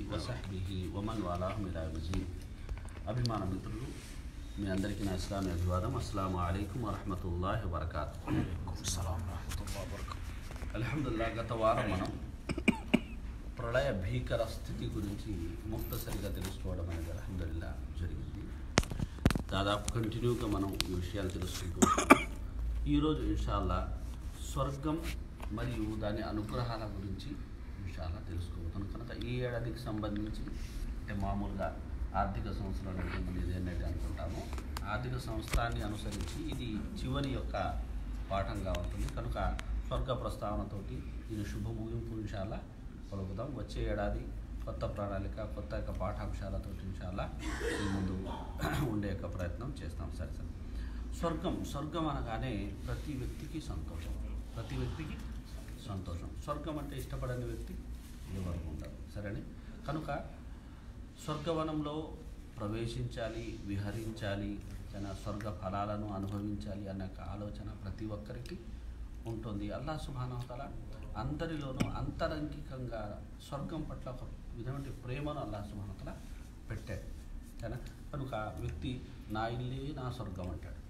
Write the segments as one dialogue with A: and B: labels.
A: వసహ్బిహి woman వాలాహు మిలా విజీ అభిమాన మిత్రులు మీ అందరికీ నా ఇస్లామీ అభివాదం అస్సలం అయికం వరహమతుల్లాహి వబర్కాతు అల్హమ్దుల్లా గత వారం మనం ప్రళయ భీకర స్థితి గురించి ముక్తసరిగా తెలుసుకోవడం అనేది అల్హమ్దుల్లా జరిగింది దాదాపు కంటిన్యూగా మనం ఈ విషయాలు తెలుసుకుంటూ ఉంటాం. ఈరోజు ఇన్షాల్లా స్వర్గం మరియు దాని అనుగ్రహాల గురించి ఇన్షాల్లా తెలుసుకోబోతున్నాం కనుక ఈ ఏడాదికి సంబంధించి అంటే మామూలుగా ఆర్థిక సంవత్సరం అంటే మనం ఇదేంటంటే అనుకుంటాము ఆర్థిక సంవత్సరాన్ని అనుసరించి ఇది చివరి యొక్క పాఠంగా ఉంటుంది కనుక స్వర్గ ప్రస్తావనతోటి ఇది శుభ ముగింపు ఇన్షాల్లా పలుకుదాం వచ్చే ఏడాది కొత్త ప్రణాళిక కొత్త యొక్క పాఠాంశాలతో ఇన్షాల్లా మీ ముందు ఉండే యొక్క ప్రయత్నం చేస్తాం సరే సరే స్వర్గం స్వర్గం అనగానే ప్రతి వ్యక్తికి సంతోషం ప్రతి వ్యక్తికి సంతోషం స్వర్గం అంటే ఇష్టపడని వ్యక్తి ఎవరు ఉండరు సరేని కనుక స్వర్గవనంలో ప్రవేశించాలి విహరించాలి తన స్వర్గ ఫలాలను అనుభవించాలి అన్న ఒక ఆలోచన ప్రతి ఒక్కరికి ఉంటుంది అల్లా సుభానవతల అందరిలోనూ అంతరంగికంగా స్వర్గం పట్ల ఒక విధమైన ప్రేమను అల్లా సుభానవతల పెట్టాడు కదా కనుక వ్యక్తి నా ఇల్లే నా స్వర్గం అంటాడు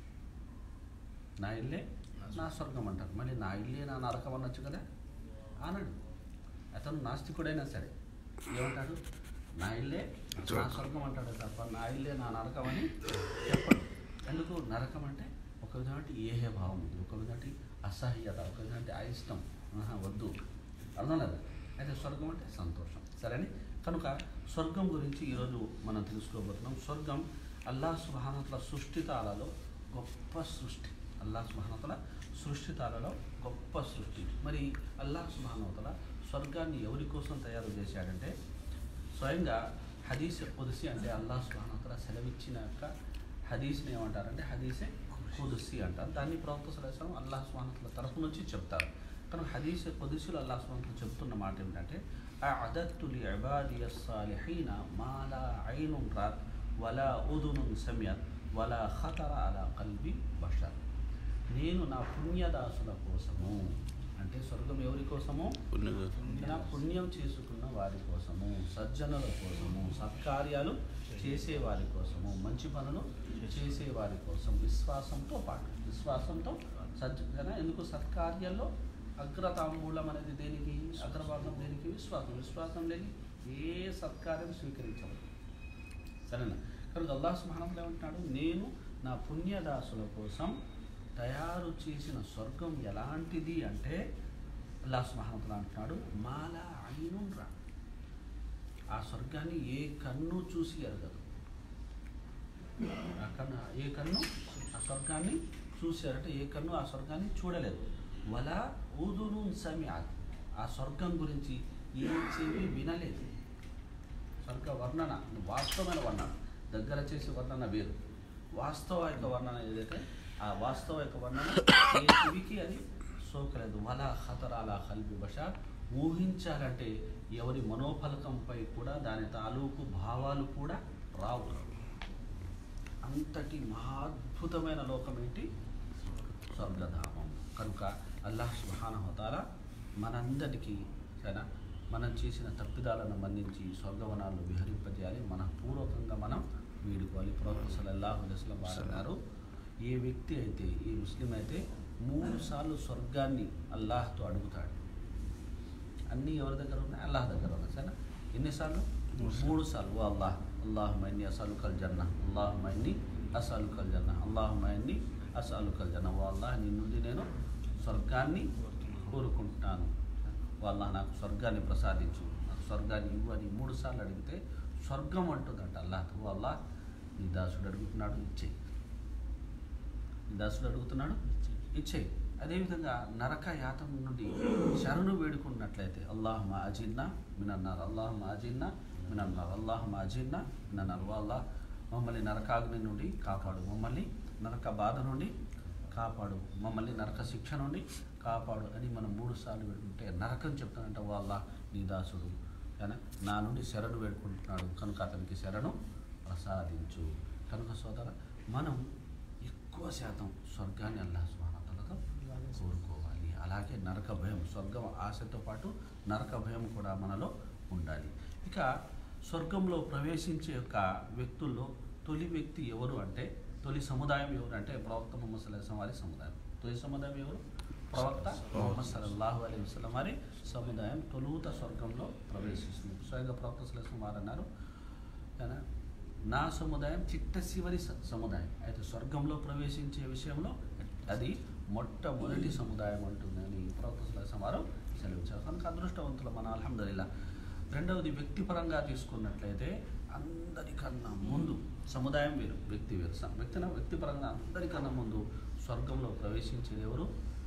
A: నా ఇల్లే నా స్వర్గం అంటారు మళ్ళీ నా ఇల్లే నా నరకం అనొచ్చు కదా అనడు అతను నాస్తికుడైనా సరే ఏమంటాడు నా ఇల్లే నా స్వర్గం అంటాడు తప్ప నా ఇల్లే నా నరకం అని చెప్పడు ఎందుకు నరకం అంటే ఒక విధమైన ఏహే భావం ఉంది ఒక విధమైన అసహ్యత ఒక విధమైన అయిష్టం ఆహా, వద్దు అర్థం లేదా అయితే స్వర్గం అంటే సంతోషం సరేని కనుక స్వర్గం గురించి ఈరోజు మనం తెలుసుకోబోతున్నాం స్వర్గం అల్లా సుభానతల సృష్టితాలలో గొప్ప సృష్టి అల్లా సుభానతల సృష్టితాలలో గొప్ప సృష్టి మరి అల్లా సుభానవతల స్వర్గాన్ని ఎవరి కోసం తయారు చేశాడంటే స్వయంగా హదీస్ కుదిసి అంటే అల్లా సుభానతల సెలవిచ్చిన యొక్క హదీస్ని ఏమంటారంటే హదీసే కుదుసి అంటారు దాన్ని ప్రవక్త సలహం అల్లాహ్ సుభానతల తరఫు నుంచి చెప్తారు కనుక హదీస్ కుదిసిలో అల్లాహ్ సుభానతలు చెప్తున్న మాట ఏమిటంటే అదత్తు లి ఇబాదియ సాలిహీన మాలా ఐనున్ రాత్ వలా ఉదునున్ సమ్యత్ వలా ఖతర అలా కల్బి బషర్ నేను నా పుణ్యదాసుల కోసము అంటే స్వర్గం ఎవరి కోసము నా పుణ్యం చేసుకున్న వారి కోసము సజ్జనుల కోసము సత్కార్యాలు చేసే వారి కోసము మంచి పనులు చేసే వారి కోసం విశ్వాసంతో పాటు విశ్వాసంతో సజ్జన ఎందుకు సత్కార్యాల్లో అగ్రతాంబూలం అనేది దేనికి అగ్రభాగం దేనికి విశ్వాసం విశ్వాసం లేని ఏ సత్కార్యం స్వీకరించవద్దు సరేనా కనుక అల్లాహ్ సుబ్హానహు ఏమంటున్నాడు నేను నా పుణ్యదాసుల కోసం తయారు చేసిన స్వర్గం ఎలాంటిది అంటే అల్లాహ్ సుబ్హానహు అంటున్నాడు మాలా ఐనున్ రా ఆ స్వర్గాన్ని ఏ కన్ను చూసి ఎరగదు ఆ కన్ను ఏ కన్ను ఆ స్వర్గాన్ని చూశారంటే ఏ కన్ను ఆ స్వర్గాన్ని చూడలేదు వలా ఊదును సమ్యాత్ ఆ స్వర్గం గురించి ఏ చెవి వినలేదు స్వర్గ వర్ణన వాస్తవమైన వర్ణన దగ్గర చేసే వర్ణన వేరు వాస్తవ యొక్క వర్ణన ఏదైతే ఆ వాస్తవ యొక్క వర్ణన ఏ చెవికి అది సోకలేదు వలా ఖతరాల కల్బి బష ఊహించాలంటే ఎవరి మనోఫలకంపై కూడా దాని తాలూకు భావాలు కూడా రావు అంతటి మహాద్భుతమైన లోకం ఏంటి స్వర్గధామం కనుక అల్లాహ్ సుహానహతాల మనందరికీ సరేనా మనం చేసిన తప్పిదాలను మన్నించి స్వర్గవనాలను విహరింపజేయాలి మన పూర్వకంగా మనం వీడుకోవాలి ప్రవక్త సల్లల్లాహు అలైహి వసల్లం వారు అన్నారు ఏ వ్యక్తి అయితే ఏ ముస్లిం అయితే మూడు సార్లు స్వర్గాన్ని అల్లాహ్తో అడుగుతాడు అన్నీ ఎవరి దగ్గర ఉన్నాయి అల్లాహ్ దగ్గర ఉన్నాయి సరేనా ఎన్నిసార్లు మూడు సార్లు ఓ అల్లాహ్ అల్లాహ్ మైన్ని అసలు కల్ జన్న అల్లాహ్ మైన్ని అసలు కల్ జన్న అల్లాహ్ మైన్ని అసలు కల్ జన్న ఓ అల్లాహ్ నీ నుండి నేను స్వర్గాన్ని కోరుకుంటున్నాను ఓ అల్లాహ్ నాకు స్వర్గాన్ని ప్రసాదించు నాకు స్వర్గాన్ని ఇవ్వు అని మూడు సార్లు అడిగితే స్వర్గం అంటుందంట అల్లాహ్ ఓ అల్లాహ్ నీ దాసుడు అడుగుతున్నాడు ఇచ్చేయి నీ దాసుడు అడుగుతున్నాడు ఇచ్చేయి అదేవిధంగా నరక యాతం నుండి శరణు వేడుకున్నట్లయితే అల్లాహ్ మా అజిన్నా మినన్నారు అల్లాహ్ మా అజిన్నా మినన్నారు అల్లాహ్ మా అజిన్నా మినన్నారు అల్లాహ్ మమ్మల్ని నరకాగ్ని నుండి కాపాడు మమ్మల్ని నరక బాధ నుండి కాపాడు మమ్మల్ని నరక శిక్ష నుండి కాపాడు అని మనం మూడు సార్లు వేడుకుంటే నరకం చెప్తానంట వాళ్ళ నీ దాసుడు కానీ నా నుండి శరణు వేడుకుంటున్నాడు కనుక అతనికి శరణు ప్రసాదించు కనుక సోదర మనం ఎక్కువ శాతం స్వర్గాన్ని అల్లా స్వానతలతో కోరుకోవాలి అలాగే నరక భయం స్వర్గం ఆశతో పాటు నరక భయం కూడా మనలో ఉండాలి ఇక స్వర్గంలో ప్రవేశించే యొక్క వ్యక్తుల్లో తొలి వ్యక్తి ఎవరు అంటే తొలి సముదాయం ఎవరు అంటే ప్రవక్త ముహమ్మద్ సల్లాహం వారి సముదాయం తొలి సముదాయం ఎవరు ప్రవక్త ముహమ్మద్ సల్లల్లాహు అలీ వసలం వారి సముదాయం తొలుత స్వర్గంలో ప్రవేశిస్తుంది స్వయంగా ప్రవక్త సల్లాహం వారు అన్నారు కదా, నా సముదాయం చిట్ట చివరి స- సముదాయం అయితే స్వర్గంలో ప్రవేశించే విషయంలో అది మొట్టమొదటి సముదాయం అంటుందని ప్రవక్త సల్లాహం వారు సెలవించారు కనుక అదృష్టవంతులు మన అల్హమ్దుల్లా రెండవది వ్యక్తిపరంగా తీసుకున్నట్లయితే అందరికన్నా ముందు సముదాయం వేరు వ్యక్తి వేరు స- వ్యక్తిన వ్యక్తిపరంగా అందరికన్నా ముందు స్వర్గంలో ప్రవేశించేది ఎవరు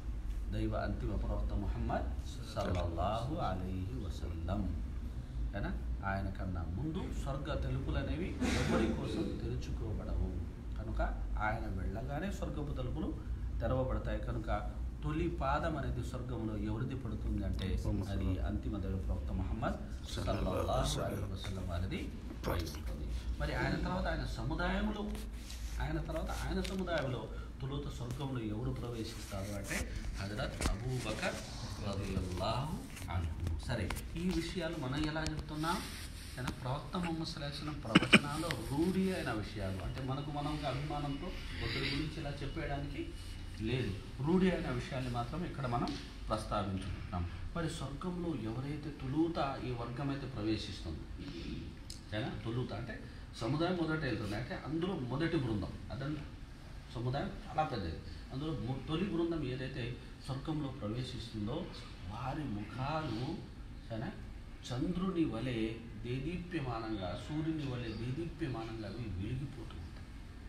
A: దైవ అంతిమ ప్రవక్త ముహమ్మద్ సల్లల్లాహు అలైహి వసల్లం అయినా ఆయన కన్నా ముందు స్వర్గ తలుపులు అనేవి ఎవరి కోసం తెరుచుకోబడవు కనుక ఆయన వెళ్ళగానే స్వర్గపు తలుపులు తెరవబడతాయి కనుక తొలి పాదం అనేది స్వర్గంలో ఎవరిది పడుతుంది అంటే అది అంతిమ దైవ ప్రవక్త ముహమ్మద్ సల్లల్లాహు అలైహి వసల్లం వారిది అయి ఉంటుంది మరి ఆయన తర్వాత ఆయన సముదాయంలో ఆయన తర్వాత ఆయన సముదాయంలో తొలుత స్వర్గంలో ఎవరు ప్రవేశిస్తారు అంటే హజరత్ అబూబకర్ రదియల్లాహు అన్హు సరే ఈ విషయాలు మనం ఎలా చెప్తున్నాం కానీ ప్రవక్త ముహమ్మద్ సల్లాహం ప్రవచనాల్లో రూఢి అయిన విషయాలు అంటే మనకు మనంగా అభిమానంతో ఒకరి గురించి ఇలా చెప్పేయడానికి లేదు రూఢి అయిన విషయాన్ని మాత్రం ఇక్కడ మనం ప్రస్తావించుకుంటున్నాం మరి స్వర్గంలో ఎవరైతే తొలుత ఈ వర్గం అయితే ప్రవేశిస్తుంది సరేనా తొలుత అంటే సముదాయం మొదట వెళ్తుంది అంటే అందులో మొదటి బృందం అదంతా సముదాయం చాలా పెద్దది అందులో మొ- తొలి బృందం ఏదైతే స్వర్గంలో ప్రవేశిస్తుందో వారి ముఖాలు సరేనా చంద్రుని వలె దేదీప్యమానంగా సూర్యుని వలె దేదీప్యమానంగా అవి వెలిగిపోతూ ఉంటాయి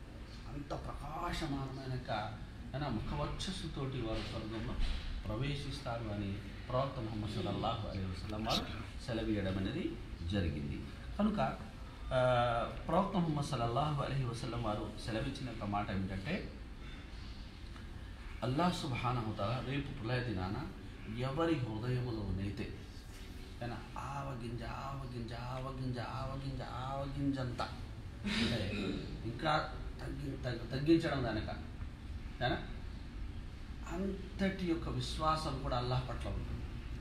A: అంత ప్రకాశమానమైన యొక్క అయినా ముఖవర్చస్సుతోటి వారు స్వర్గంలో ప్రవేశిస్తారు అని ప్రవక్త ముహమ్మద్ సల్లల్లాహు అలైహి వసల్లం వారు సెలవీయడం అనేది జరిగింది కనుక ఆ, ప్రవక్త ముహమ్మద్ సల్లల్లాహు అలైహి వసల్లం వారు సెలవిచ్చిన యొక్క మాట ఏమిటంటే అల్లాహ్ సుబానహుతాల రేపు ప్రళయ దినాన ఎవరి హృదయములోనైతే కానీ ఆవగింజ ఆవగింజ ఆవగింజ ఆవగింజ ఆవగింజంత అంటే ఇంకా తగ్గి తగ్గి- తగ్గించడం దానిక ఏనా? అంతటి యొక్క విశ్వాసం కూడా అల్లాహ్ పట్ల ఉంటుంది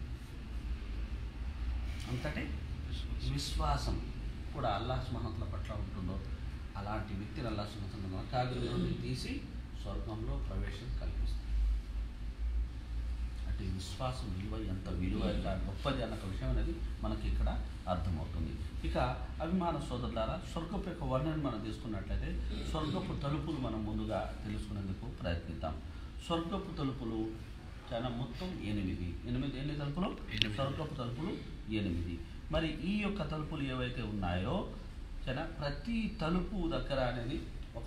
A: అంతటి విశ్వాసం కూడా అల్లాహ్ సుమహతుల పట్ల ఉంటుందో అలాంటి వ్యక్తిని అల్లాహ్ సుమహతుల మకాగిరి నుండి తీసి స్వర్గంలో ప్రవేశం కల్పిస్తుంది అంటే విశ్వాసం విలువ ఎంత విలువ ఎంత గొప్పది అన్న ఒక విషయం అనేది మనకి ఇక్కడ అర్థమవుతుంది ఇక అభిమాన సోదరులారా స్వర్గపు యొక్క వర్ణన మనం తీసుకున్నట్లయితే స్వర్గపు తలుపులు మనం ముందుగా తెలుసుకునేందుకు ప్రయత్నిద్దాం స్వర్గపు తలుపులు చాలా మొత్తం ఎనిమిది ఎనిమిది ఎన్ని తలుపులు స్వర్గపు తలుపులు ఎనిమిది మరి ఈ యొక్క తలుపులు ఏవైతే ఉన్నాయో చాలా ప్రతి తలుపు దగ్గర అనేది ఒక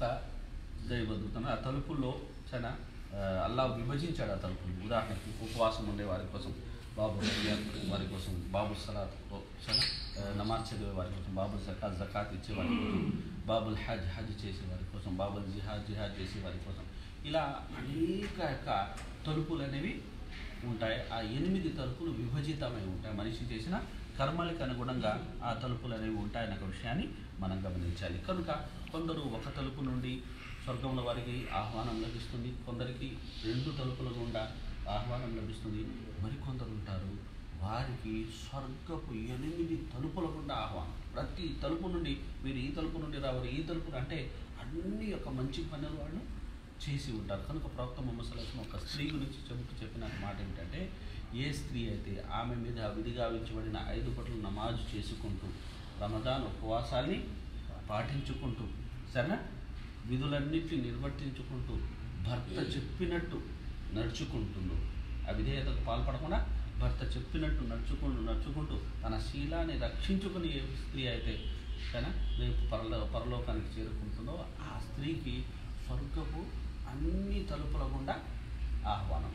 A: దైవదూతను ఆ తలుపుల్లో చాలా ఆ, అల్లా విభజించాడు ఆ తలుపులు ఉదాహరణకి ఉపవాసం ఉండే వారి కోసం బాబు రియాన్ వారి కోసం బాబు సలాత్ చాలా నమాజ్ చదివే వారి కోసం బాబు జకాత్ జకాత్ ఇచ్చే వారి కోసం బాబుల్ హజ్ హజ్ చేసే వారి కోసం బాబుల్ జిహాద్ జిహాద్ చేసే వారి కోసం ఇలా అనేక యొక్క తలుపులు అనేవి ఉంటాయి ఆ ఎనిమిది తలుపులు విభజితమై ఉంటాయి మనిషి చేసిన కర్మలకు అనుగుణంగా ఆ తలుపులు అనేవి ఉంటాయన్న ఒక విషయాన్ని మనం గమనించాలి కనుక కొందరు ఒక తలుపు నుండి స్వర్గంలో వారికి ఆహ్వానం లభిస్తుంది కొందరికి రెండు తలుపుల గుండా ఆహ్వానం లభిస్తుంది మరికొందరు ఉంటారు వారికి స్వర్గపు ఎనిమిది తలుపుల గుండా ఆహ్వానం ప్రతి తలుపు నుండి మీరు ఈ తలుపు నుండి రావాలి ఈ తలుపు అంటే అన్ని యొక్క మంచి పనులు వాళ్ళు చేసి ఉంటారు కనుక ప్రవక్త ముహమ్మద్ సల్లాహం ఒక స్త్రీ గురించి చెబుతూ చెప్పిన మాట ఏమిటంటే ఏ స్త్రీ అయితే ఆమె మీద విధిగా వించబడిన ఐదు పట్ల నమాజు చేసుకుంటూ రమదాన్ ఉపవాసాల్ని పాటించుకుంటూ సరేనా విధులన్నిటిని నిర్వర్తించుకుంటూ భర్త చెప్పినట్టు నడుచుకుంటుందో అవిధేయతకు పాల్పడకుండా భర్త చెప్పినట్టు నడుచుకుంటూ నడుచుకుంటూ తన శీలాన్ని రక్షించుకుని ఏ స్త్రీ అయితే సరేనా రేపు పరలో పరలోకానికి చేరుకుంటుందో ఆ స్త్రీకి స్వర్గపు అన్ని తలుపుల గుండా ఆహ్వానం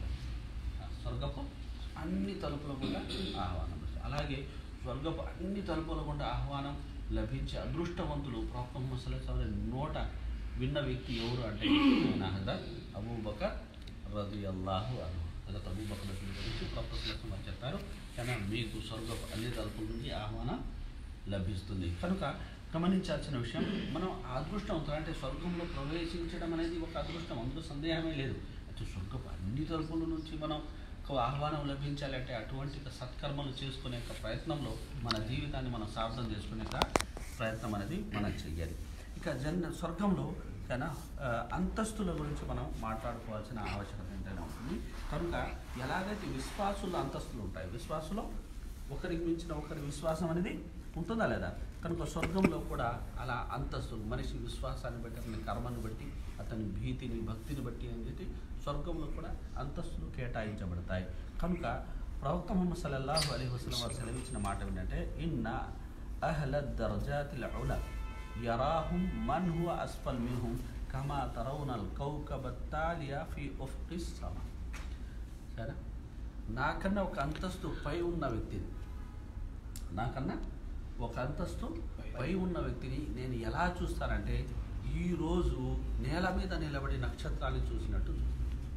A: ఆ స్వర్గపు అన్ని తలుపుల గుండా ఆహ్వానం అలాగే స్వర్గపు అన్ని తలుపుల గుండా ఆహ్వానం లభించే అదృష్టవంతులు ప్రవక్త ముహమ్మద్ సల్లల్లాహు అలైహి వసల్లం నోట విన్న వ్యక్తి ఎవరు అంటే ఆయన హజరత్ అబూబకర్ రదియల్లాహు అన్హు హజరత్ అబూబకర్ రజీ గురించి ప్రవక్త సల్లల్లాహు అలైహి వసల్లం చెప్పారు కానీ మీకు స్వర్గపు అన్ని తలుపుల నుండి ఆహ్వానం లభిస్తుంది కనుక గమనించాల్సిన విషయం మనం ఆ అదృష్టవంతులు అంటే స్వర్గంలో ప్రవేశించడం అనేది ఒక అదృష్టం అందులో సందేహమే లేదు అయితే స్వర్గపు అన్ని తలుపుల నుంచి మనం ఎక్కువ ఆహ్వానం లభించాలంటే అటువంటి ఒక సత్కర్మలు చేసుకునే యొక్క ప్రయత్నంలో మన జీవితాన్ని మనం సార్థం చేసుకునే యొక్క ప్రయత్నం అనేది మనం చెయ్యాలి ఇక జన్ స్వర్గంలో కానీ అంతస్తుల గురించి మనం మాట్లాడుకోవాల్సిన ఆవశ్యకత ఎంతైనా ఉంటుంది కనుక ఎలాగైతే విశ్వాసుల అంతస్తులు ఉంటాయి విశ్వాసులో ఒకరికి మించిన ఒకరి విశ్వాసం అనేది ఉంటుందా లేదా కనుక స్వర్గంలో కూడా అలా అంతస్తులు మనిషి విశ్వాసాన్ని బట్టి అతని కర్మని బట్టి అతని భీతిని భక్తిని బట్టి అని చెప్పి స్వర్గంలో కూడా అంతస్తులు కేటాయించబడతాయి కనుక ప్రవక్త ముహమ్మద్ సల్లల్లాహు అలీ వసలం వారు సెలవిచ్చిన మాట ఏంటంటే ఇన్న అహ్ల దర్జాతిల్ ఉల యరాహుం మన్ హువ అస్ఫల్ మిన్హుం కమా తరౌనల్ కౌకబ తాలియా ఫీ ఉఫ్కిస్ సమా సరే నాకన్నా ఒక అంతస్తు పై ఉన్న వ్యక్తిని నాకన్నా ఒక అంతస్తు పై ఉన్న వ్యక్తిని నేను ఎలా చూస్తానంటే ఈరోజు నేల మీద నిలబడి నక్షత్రాన్ని చూసినట్టు చూస్తాను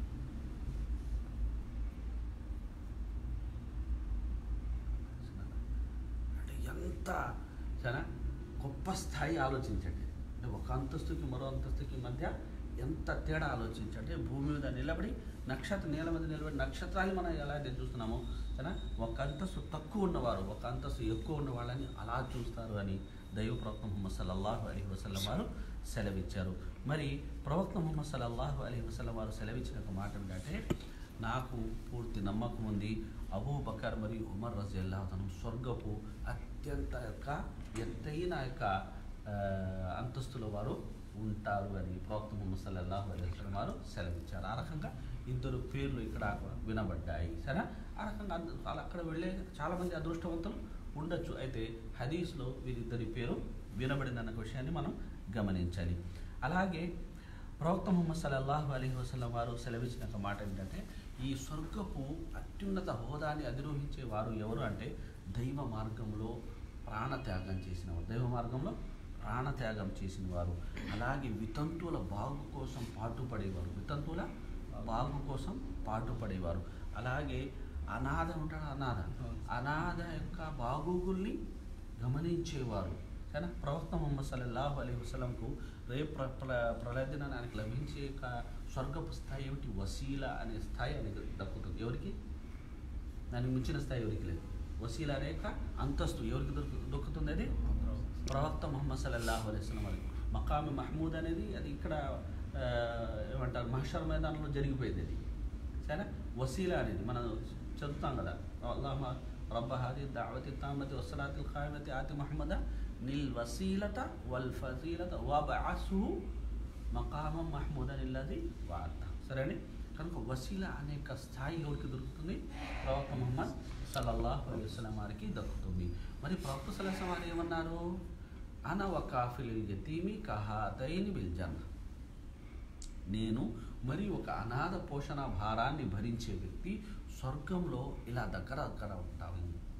A: అంటే ఎంత చాలా గొప్ప స్థాయి ఆలోచించండి అంటే ఒక అంతస్తుకి మరో అంతస్తుకి మధ్య ఎంత తేడా ఆలోచించండి భూమి మీద నిలబడి నక్షత్ర నేల మీద నిలబడి నక్షత్రాన్ని మనం ఎలా అయితే చూస్తున్నామో కదా ఒక అంతస్తు తక్కువ ఉన్నవారు ఒక అంతస్తు ఎక్కువ ఉన్న వాళ్ళని అలా చూస్తారు అని దైవ ప్రవక్త ముహమ్మద్ సల్లల్లాహు అలీ వసల్లం వారు సెలవిచ్చారు మరి ప్రవక్త ముహమ్మద్ సల్లల్లాహు అలీ వసల్లం వారు సెలవిచ్చిన ఒక మాట ఏంటంటే నాకు పూర్తి నమ్మకం ఉంది అబూ బకర్ మరియు ఉమర్ రజల్లాహతను స్వర్గపు అత్యంత యొక్క ఎత్తైన యొక్క ఆ, అంతస్తుల వారు ఉంటారు అని ప్రవక్త ముహమ్మద్ సల్లల్లాహు అలైహి వసల్లం వారు సెలవిచ్చారు ఆ రకంగా ఇద్దరు పేర్లు ఇక్కడ వినబడ్డాయి సరే ఆ రకంగా అంద- అలా అక్కడ వెళ్ళే చాలామంది అదృష్టవంతులు ఉండొచ్చు అయితే హదీస్లో వీరిద్దరి పేరు వినబడిందన్న విషయాన్ని మనం గమనించాలి అలాగే ప్రవక్త ముహమ్మద్ సల్లల్లాహు అలైహి వసల్లం వారు సెలవిచ్చిన ఒక మాట ఏంటంటే ఈ స్వర్గపు అత్యున్నత హోదాని అధిరోహించే వారు ఎవరు అంటే దైవ మార్గంలో ప్రాణత్యాగం చేసిన వారు దైవ మార్గంలో ప్రాణత్యాగం చేసిన వారు అలాగే వితంతువుల బాగు కోసం పాటుపడేవారు వితంతువుల బాగు కోసం పాటుపడేవారు అలాగే అనాథ ఉంటాడు అనాథ అనాథ యొక్క బాగోగుల్ని గమనించేవారు కానీ ప్రవక్త ముహమ్మద్ సల్లల్లాహు అలైహి వసలంకు రేపు ప్ర ప్ర- ప్రళయ దినాన్ని ఆయనకు లభించే యొక్క స్వర్గపు స్థాయి ఏమిటి వసీల అనే స్థాయి ఆయనకు దక్కుతుంది ఎవరికి దానికి మించిన స్థాయి ఎవరికి లేదు వసీల అనే యొక్క అంతస్తు ఎవరికి దొరుకు దొక్కుతుంది అది ప్రవక్త ముహమ్మద్ సల్లల్లాహు అలైహి వసల్లం వారికి మకామి మహమూద్ అనేది అది ఇక్కడ ఆ, ఏమంటారు మహషర్ మైదానంలో జరిగిపోయింది అది సరే వసీల అనేది మనం చదువుతాం కదా అల్లాహ రబ్బ హాది దావతి తామతి వసలాతి ఖాయమతి ఆతి మహమ్మద నిల్ వసీలత వల్ ఫజీలత వబఅసు మకామం మహమూద్ అనిల్లది వార్త సరే అండి కనుక వసీల అనే యొక్క స్థాయి ఎవరికి దొరుకుతుంది ప్రవక్త ముహమ్మద్ సల్లల్లాహు అలైహి వసల్లం వారికి దొరుకుతుంది మరి ప్రవక్త సలహం వారు ఏమన్నారు అన వకాఫిల్ యతీమి కహాతైని బిల్ జన్న నేను మరి ఒక అనాథ పోషణ భారాన్ని భరించే వ్యక్తి స్వర్గంలో ఇలా దగ్గర దగ్గర ఉంటాము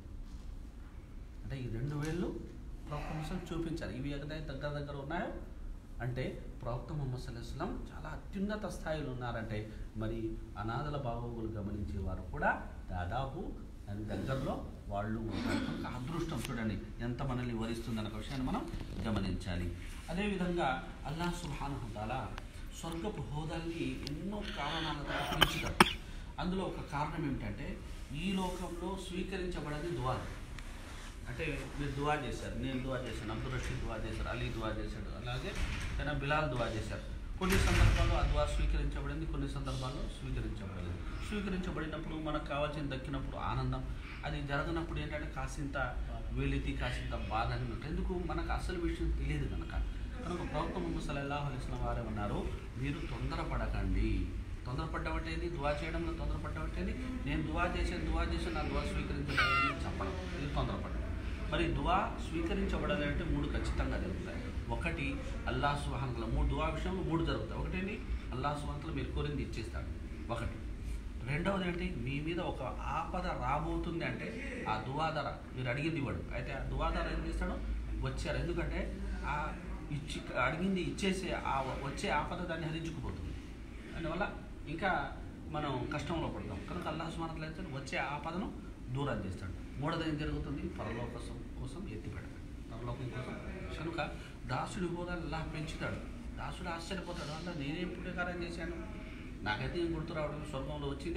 A: అంటే ఈ రెండు వేళ్ళు ప్రవక్త ముసలం చూపించారు ఇవి ఎక్కడైతే దగ్గర దగ్గర ఉన్నాయో అంటే ప్రవక్త ముహమ్మద్ సల్లాహం చాలా అత్యున్నత స్థాయిలో ఉన్నారంటే మరి అనాథల బాగోగులు గమనించే వారు కూడా దాదాపు దాని దగ్గరలో వాళ్ళు ఉంటారు కనుక అదృష్టం చూడండి ఎంత మనల్ని వరిస్తుందన్న విషయాన్ని మనం గమనించాలి అదేవిధంగా అల్లా సుబ్హానహు తాలా స్వర్గపు హోదాల్ని ఎన్నో కారణాలతో పెంచుతారు అందులో ఒక కారణం ఏమిటంటే ఈ లోకంలో స్వీకరించబడని దువాలు అంటే మీరు దువా చేశారు నేను దువా చేశాను అబ్దుల్ రషీద్ దువా చేశారు అలీ దువా చేశాడు అలాగే తన బిలాల్ దువా చేశారు కొన్ని సందర్భాల్లో ఆ దువా స్వీకరించబడింది కొన్ని సందర్భాల్లో స్వీకరించబడలేదు స్వీకరించబడినప్పుడు మనకు కావాల్సింది దక్కినప్పుడు ఆనందం అది జరగనప్పుడు ఏంటంటే కాసింత వెలితి కాసింత బాధ అని ఉంటుంది ఎందుకు మనకు అసలు విషయం తెలియదు కనుక కనుక ప్రవక్త ముహమ్మద్ సల్లల్లాహు అలైహి వసల్లం వారే ఉన్నారు మీరు తొందరపడకండి తొందరపడ్డమంటే ఏంది దువా చేయడంలో తొందరపడ్డమంటే ఏంది నేను దువా చేసాను దువా చేసాను నా దువా స్వీకరించబడింది చెప్పడం ఇది తొందరపడడం మరి దువా స్వీకరించబడాలి అంటే మూడు ఖచ్చితంగా జరుగుతాయి ఒకటి అల్లా సుహాన్ల మూడు దువా విషయంలో మూడు జరుగుతాయి ఒకటేంటి అల్లా సుహాన్లు మీరు కోరింది ఇచ్చేస్తాడు ఒకటి రెండవది ఏంటి మీ మీద ఒక ఆపద రాబోతుంది అంటే ఆ దువాదర మీరు అడిగింది ఇవ్వడు అయితే ఆ దువాదర ఏం చేస్తాడు వచ్చారు ఎందుకంటే ఆ ఇచ్చి అడిగింది ఇచ్చేసే ఆ వచ్చే ఆపద దాన్ని హరించుకుపోతుంది అందువల్ల ఇంకా మనం కష్టంలో పడతాం కనుక అల్లా సుమానతలు అయితే వచ్చే ఆపదను దూరం చేస్తాడు మూడోది ఏం జరుగుతుంది పరలోక కోసం కోసం ఎత్తి పెడతాడు పరలోకం కోసం కనుక దాసుడి హోదా అల్లా పెంచుతాడు దాసుడు ఆశ్చర్యపోతాడు అలా నేనేం పుణ్యకారం చేశాను నాకైతే ఏం గుర్తు రావడం స్వర్గంలో వచ్చిందే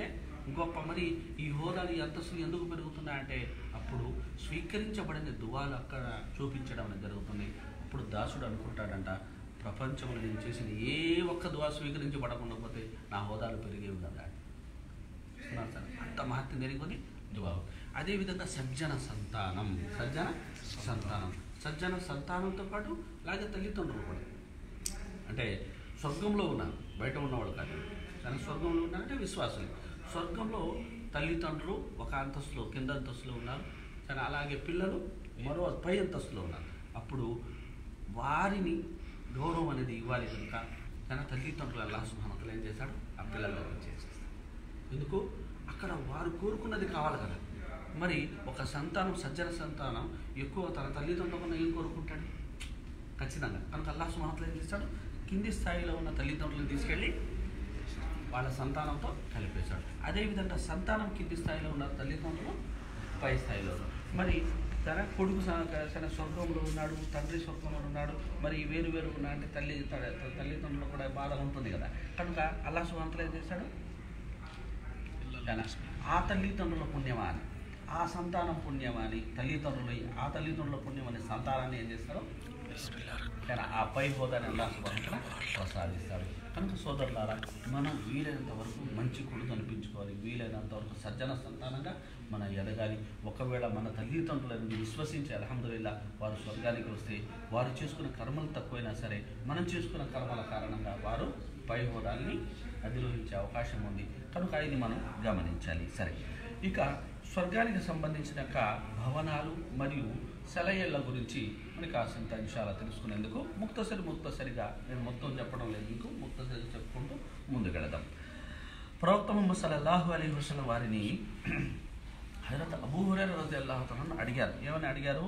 A: గొప్ప మరి ఈ హోదాలు ఈ అంతస్తులు ఎందుకు పెరుగుతున్నాయంటే అప్పుడు స్వీకరించబడిన దువాలు అక్కడ చూపించడం అనేది జరుగుతుంది అప్పుడు దాసుడు అనుకుంటాడంట ప్రపంచంలో నేను చేసిన ఏ ఒక్క దువా స్వీకరించబడకుండా పోతే నా హోదాలు పెరిగేవి కదా చూస్తున్నారు సార్ అంత మహత్యం జరిగింది దువా అదేవిధంగా సజ్జన సంతానం సజ్జన సంతానం సజ్జన సంతానంతో పాటు అలాగే తల్లిదండ్రులు కూడా అంటే స్వర్గంలో ఉన్నారు బయట ఉన్నవాళ్ళు కాదు కానీ స్వర్గంలో ఉన్నారంటే విశ్వాసులు స్వర్గంలో తల్లిదండ్రులు ఒక అంతస్తులో కింద అంతస్తులో ఉన్నారు కానీ అలాగే పిల్లలు మరో పై అంతస్తులో ఉన్నారు అప్పుడు వారిని గౌరవం అనేది ఇవ్వాలి కనుక కానీ తల్లిదండ్రులు అల్లా సుభానతలు ఏం చేశాడు ఆ పిల్లల్లో చేసేస్తాడు ఎందుకు అక్కడ వారు కోరుకున్నది కావాలి కదా మరి ఒక సంతానం సజ్జన సంతానం ఎక్కువ తన తల్లిదండ్రుల కన్నా ఏం కోరుకుంటాడు ఖచ్చితంగా కనుక అల్లా సుమహతలు ఏం చేస్తాడు కింది స్థాయిలో ఉన్న తల్లిదండ్రులను తీసుకెళ్ళి వాళ్ళ సంతానంతో కలిపేశాడు అదేవిధంగా సంతానం కింది స్థాయిలో ఉన్న తల్లిదండ్రులు పై స్థాయిలో ఉన్నారు మరి తన కొడుకు స- తన స్వర్గంలో ఉన్నాడు తండ్రి స్వర్గంలో ఉన్నాడు మరి వేరు వేరు ఉన్న అంటే తల్లి త- తల్లిదండ్రులు కూడా బాధ ఉంటుంది కదా కనుక అల్లా సుమంతలు ఏం చేశాడు తన ఆ తల్లిదండ్రుల పుణ్యమాని ఆ సంతానం పుణ్యమాని తల్లిదండ్రులు ఆ తల్లిదండ్రుల పుణ్యమని సంతానాన్ని ఏం చేస్తారు కానీ ఆ పై హోదాని అల్లా సుబంతుల ప్రసాదిస్తాడు కనుక సోదరులారా మనం వీలైనంత వరకు మంచి కొడుకు అనిపించుకోవాలి వీలైనంత వరకు సజ్జన సంతానంగా మనం ఎదగాలి ఒకవేళ మన తల్లిదండ్రులను విశ్వసించి అల్హమ్దుల్లా వారు స్వర్గానికి వస్తే వారు చేసుకున్న కర్మలు తక్కువైనా సరే మనం చేసుకున్న కర్మల కారణంగా వారు పై హోదాల్ని అధిరోహించే అవకాశం ఉంది కనుక ఇది మనం గమనించాలి సరే ఇక స్వర్గానికి సంబంధించిన యొక్క భవనాలు మరియు సెలయేళ్ల గురించి మనకి కాసింత విషయాలు తెలుసుకునేందుకు ముక్తసరి ముక్తసరిగా నేను మొత్తం చెప్పడం లేదు మీకు ముక్తసరి చెప్పుకుంటూ ముందుకెళదాం ప్రవక్త ముహమ్మద్ సల్లల్లాహు అలీ హుసన్ వారిని హజరత్ అబూ హురైర రజల్లాహు తలను అడిగారు ఏమని అడిగారు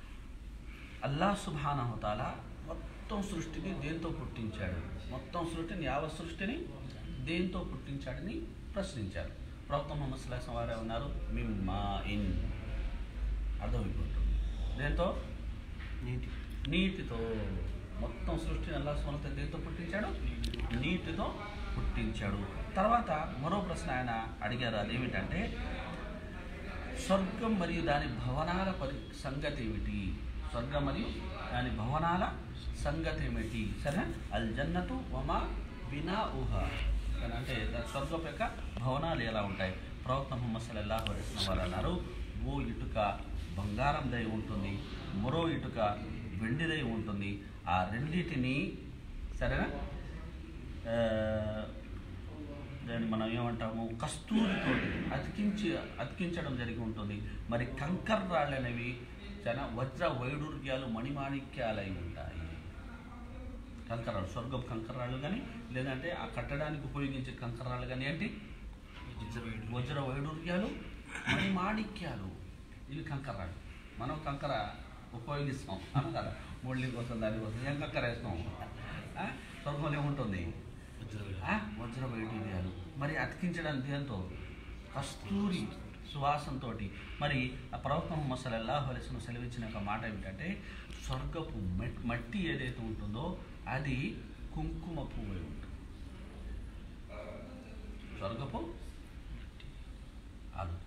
A: అల్లా సుభానహతాల మొత్తం సృష్టిని దేంతో పుట్టించాడు మొత్తం సృష్టిని యావ సృష్టిని దేంతో పుట్టించాడని ప్రశ్నించారు ప్రవక్త ముహమ్మద్ సల్లాహం వారే ఉన్నారు మిమ్మా ఇన్ అర్థమైపోతుంది దేంతో నీటి నీటితో మొత్తం సృష్టిని అల్లా సుమత దేంతో పుట్టించాడు నీటితో పుట్టించాడు తర్వాత మరో ప్రశ్న ఆయన అడిగారు అదేమిటంటే స్వర్గం మరియు దాని భవనాల పరి సంగతి ఏమిటి స్వర్గం మరియు దాని భవనాల సంగతి ఏమిటి సరే అల్ జన్నతు వమా బినా ఊహ అని అంటే దాని స్వర్గం యొక్క భవనాలు ఎలా ఉంటాయి ప్రవక్త ముహమ్మద్ సల్లల్లాహు అలైహి వసల్లం వారు అన్నారు ఓ ఇటుక బంగారందై ఉంటుంది మరో ఇటుక వెండిదై ఉంటుంది ఆ రెండిటిని సరేనా ఆ, దాన్ని మనం ఏమంటాము కస్తూరితో అతికించి అతికించడం జరిగి ఉంటుంది మరి కంకర్ రాళ్ళు అనేవి చాలా వజ్ర వైడూర్యాలు మణిమాణిక్యాలై ఉంటాయి కంకరాలు స్వర్గం కంకరాళ్ళు కానీ లేదంటే ఆ కట్టడానికి ఉపయోగించే కంకరాలు కానీ ఏంటి వజ్ర వైడూర్యాలు మణిమాణిక్యాలు ఇవి కంకరాలు మనం కంకర ఉపయోగిస్తాం అను కదా ముళ్ళి కోసం దానికోసం ఏం కంకర వేస్తాం ఆ? స్వర్గంలో ఏముంటుంది ఆ? వజ్ర వైడూర్యాలు మరి అతికించడానికి దేంతో కస్తూరి సువాసంతో మరి ఆ ప్రవక్త ముహమ్మద్ సల్లల్లాహు అలైహి వసల్లం సెలవిచ్చిన ఒక మాట ఏమిటంటే స్వర్గపు మట్- మట్టి ఏదైతే ఉంటుందో అది కుంకుమ పువ్వు అయి ఉంటుంది స్వర్గపు ఆలు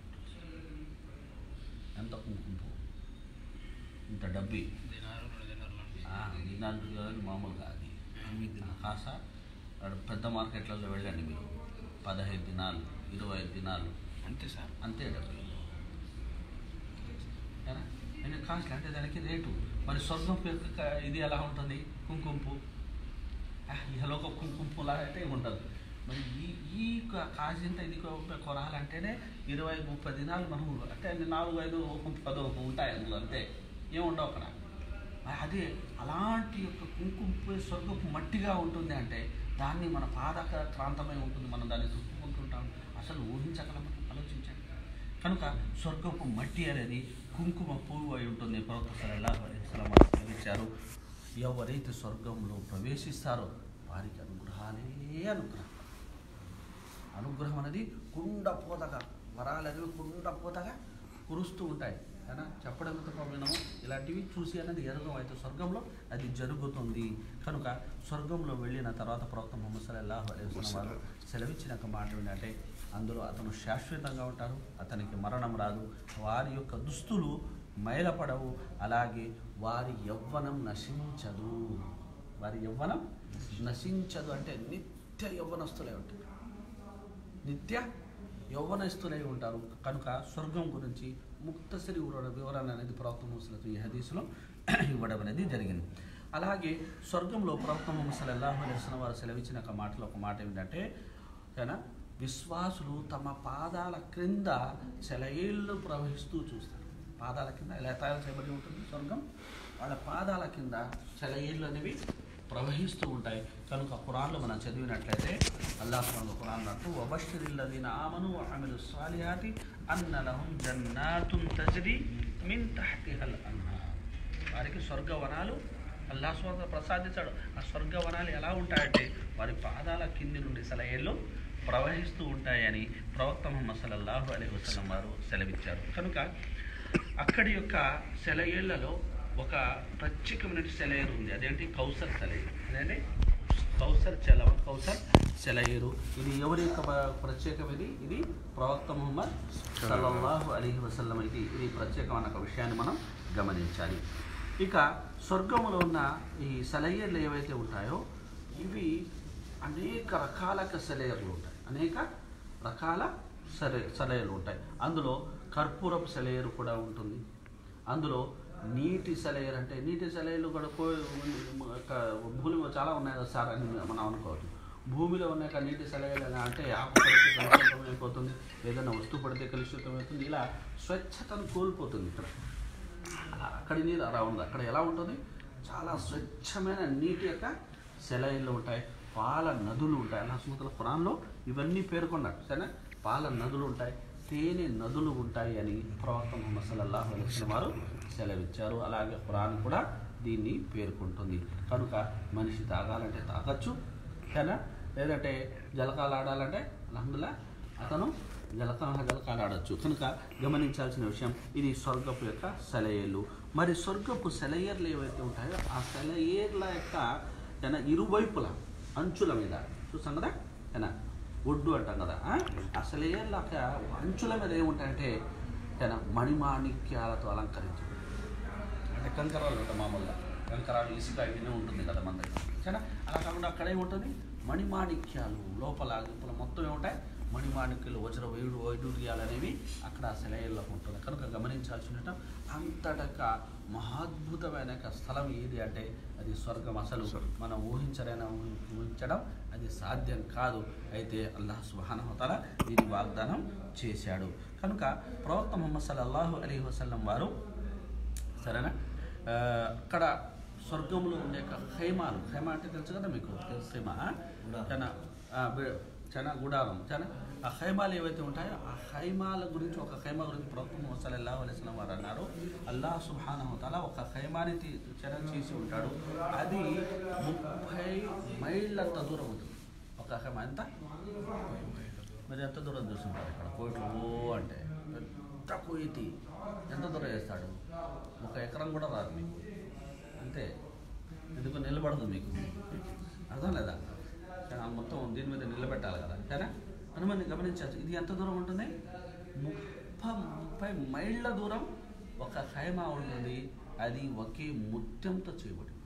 A: ఎంత కుంకుమ పువ్వు ఇంత డబ్బి ఆ, దినాలు కాదు, మామూలుగా అది కాసా అక్కడ పెద్ద మార్కెట్లలో వెళ్ళండి మీరు పదహైదు దినాలు ఇరవై ఐదు దినాలు
B: అంతే సార్
A: అంతే డబ్బు కదా నేను కాస్ట్ అంటే దానికి రేటు మరి స్వర్గం యొక్క క- ఇది ఎలా ఉంటుంది కుంకుంపు ఇహలోక కుంకుంపులా అయితే ఉండదు మరి ఈ ఈ క- కాసింత ఇది కొ- కొనాలంటేనే ఇరవై ముప్పై దినాలు మనం అంటే అన్ని నాలుగు ఐదు పదో ఉంటాయి అందులో అంతే ఏం ఉండవు అక్కడ మరి అదే అలాంటి యొక్క కుంకుంపు స్వర్గపు మట్టిగా ఉంటుంది అంటే దాన్ని మన పాదక ప్రాంతమై ఉంటుంది మనం దాన్ని చుట్టుకుంటుంటాం అసలు ఊహించగలమా ఆలోచించండి కనుక స్వర్గపు మట్టి అనేది కుంకుమ పువ్వు అయి ఉంటుంది ప్రవక్త సల్లల్లాహు అలైహి వసల్లం వారు సెలవిచ్చారు ఎవరైతే స్వర్గంలో ప్రవేశిస్తారో వారికి అనుగ్రహాలే అనుగ్రహం అనుగ్రహం అనేది కుండపోతగా వరాలు అనేవి కుండపోతగా కురుస్తూ ఉంటాయి అయినా చెప్పడం ఎంత వినము ఇలాంటివి చూసి అనేది ఎరగం అయితే స్వర్గంలో అది జరుగుతుంది కనుక స్వర్గంలో వెళ్ళిన తర్వాత ప్రవక్త ముహమ్మద్ సల్లల్లాహు అలైహి వసల్లం వారు సెలవిచ్చిన ఒక మాట ఏంటంటే అందులో అతను శాశ్వతంగా ఉంటారు అతనికి మరణం రాదు వారి యొక్క దుస్తులు మైలపడవు అలాగే వారి యవ్వనం నశించదు వారి యవ్వనం నశించదు అంటే నిత్య యవ్వనస్తులే ఉంటారు నిత్య యౌవనస్తులై ఉంటారు కనుక స్వర్గం గురించి ముక్తసరి వివరణ అనేది ప్రవక్త ముసలతో ఈ హదీసులో ఇవ్వడం అనేది జరిగింది అలాగే స్వర్గంలో ప్రవక్త ముసలి అల్లాహు అలైస్లం వారు సెలవిచ్చిన ఒక మాటలో ఒక మాట ఏమిటంటే ఏనా విశ్వాసులు తమ పాదాల క్రింద సెలయేళ్ళు ప్రవహిస్తూ చూస్తారు పాదాల కింద ఎలా తయారు చేయబడి ఉంటుంది స్వర్గం వాళ్ళ పాదాల కింద సెలయేళ్ళు అనేవి ప్రవహిస్తూ ఉంటాయి కనుక ఖురాన్లో మనం చదివినట్లయితే అల్లాహ్ సుబ్హానహు ఖురాన్ అంటూ వబషిరిల్లదీన ఆమను వఅమిలు స్వాలిహాతి అన్న లహుం జన్నాతున్ తజ్రి మిన్ తహతిహల్ అన్హార్ వారికి స్వర్గవనాలు అల్లాహ్ స్వర్గ ప్రసాదించాడు ఆ స్వర్గవనాలు ఎలా ఉంటాయంటే వారి పాదాల కింది నుండి సెలయేళ్ళు ప్రవహిస్తూ ఉంటాయని ప్రవక్త ముహమ్మద్ సల్లల్లాహు అలైహి వసల్లం వారు సెలవిచ్చారు కనుక అక్కడి యొక్క సెలయేళ్లలో ఒక ప్రత్యేకమైన సెలయేరు ఉంది అదేంటి కౌసర్ సెలయేరు అదేంటి కౌసర్ చల కౌసర్ సెలయేరు ఇది ఎవరి యొక్క ప్ర- ప్రత్యేకమైనది ఇది ప్రవక్త ముహమ్మద్ సల్లల్లాహు అలీహి వసల్లం ఇది ఇది ప్రత్యేకమైన ఒక విషయాన్ని మనం గమనించాలి ఇక స్వర్గములో ఉన్న ఈ సెలయేర్లు ఏవైతే ఉంటాయో ఇవి అనేక రకాల సెలయేర్లు ఉంటాయి అనేక రకాల సెల సెలయేర్లు ఉంటాయి అందులో కర్పూరపు సెలయేరు కూడా ఉంటుంది అందులో నీటి సెలయేరు అంటే నీటి సెలయేర్లు కూడా కో ఒక భూమిలో చాలా ఉన్నాయి కదా సార్ అని మనం అనుకోవచ్చు భూమిలో ఉన్న యొక్క నీటి సెలయేరు ఎలా అంటే ఆకు పడితే కలుషితం అయిపోతుంది ఏదైనా వస్తువు పడితే కలుషితం అవుతుంది ఇలా స్వచ్ఛతను కోల్పోతుంది ఇక్కడ అలా అక్కడి నీరు అలా ఉంది అక్కడ ఎలా ఉంటుంది చాలా స్వచ్ఛమైన నీటి యొక్క సెలయిళ్ళు ఉంటాయి పాల నదులు ఉంటాయి అలా సుమతల పురాణంలో ఇవన్నీ పేర్కొన్నాడు సరేనా పాల నదులు ఉంటాయి తేనె నదులు ఉంటాయి అని ప్రవక్త ముహమ్మద్ సల్లల్లాహు అలైహి వసల్లం వారు సెలవిచ్చారు అలాగే ఖురాన్ కూడా దీన్ని పేర్కొంటుంది కనుక మనిషి తాగాలంటే తాగచ్చు సరేనా లేదంటే జలకాలు ఆడాలంటే అల్హమ్దుల్లా అతను జలక జలకాలు ఆడచ్చు కనుక గమనించాల్సిన విషయం ఇది స్వర్గపు యొక్క సెలయేర్లు మరి స్వర్గపు సెలయేర్లు ఏవైతే ఉంటాయో ఆ సెలయేర్ల యొక్క తన ఇరువైపుల అంచుల మీద చూస్తాం కదా ఏనా ఒడ్డు అంటాం కదా ఆ? ఆ సెలయేర్ల యొక్క అంచుల మీద ఏముంటాయంటే తన మణిమాణిక్యాలతో అలంకరించు అంటే కంకరాలు ఉంటాయి మామూలుగా కంకరాలు ఇసుక ఇవన్నీ ఉంటుంది కదా మన దగ్గర సరేనా అలా కాకుండా అక్కడ ఏముంటుంది మణిమాణిక్యాలు లోపల లోపల మొత్తం ఏముంటాయి మణిమాణిక్యాలు వజ్ర వైడు వైడూర్యాలు అనేవి అక్కడ సెలయేళ్ళకు ఉంటుంది కనుక గమనించాల్సిన అంతటక మహాద్భుతమైన యొక్క స్థలం ఏది అంటే అది స్వర్గం అసలు మనం ఊహించలేన ఊహించడం అది సాధ్యం కాదు అయితే అల్లాహ్ సుబానహతల దీని వాగ్దానం చేశాడు కనుక ప్రవక్త ముహమ్మద్ సల్లల్లాహు అలీ వసల్లం వారు సరేనా ఆ, అక్కడ స్వర్గంలో ఉండే యొక్క ఖైమాలు ఖైమా అంటే తెలుసు కదా మీకు తెలుసు ఖైమా చాలా చాలా గుడారం చాలా ఆ ఖైమాలు ఏవైతే ఉంటాయో ఆ ఖైమాల గురించి ఒక ఖైమా గురించి ప్రవక్త ముహమ్మద్ సల్లల్లాహు అలైహి వసల్లం వారు అన్నారు అల్లాహ్ సుబ్హానహు తాలా ఒక ఖైమాని తీ- చెర చేసి ఉంటాడు అది ముప్పై మైళ్ళంత దూరం ఉంటుంది ఒక ఖైమా ఎంత మరి ఎంత దూరం చూస్తుంటారు ఇక్కడ కోయిట్లు ఓ అంటే పెద్ద కోయితి ఎంత దూరం వేస్తాడు ఒక ఎకరం కూడా రాదు మీకు అంతే ఎందుకు నిలబడదు మీకు అర్థం లేదా కానీ ఆ మొత్తం దీని మీద నిలబెట్టాలి కదా సరేనా మనం మనం గమనించవచ్చు ఇది ఎంత దూరం ఉంటుంది ముప్పై ముప్పై మైళ్ళ దూరం ఒక ఖైమా ఉంటుంది అది ఒకే ముత్యంతో చేయబడి ఉంటుంది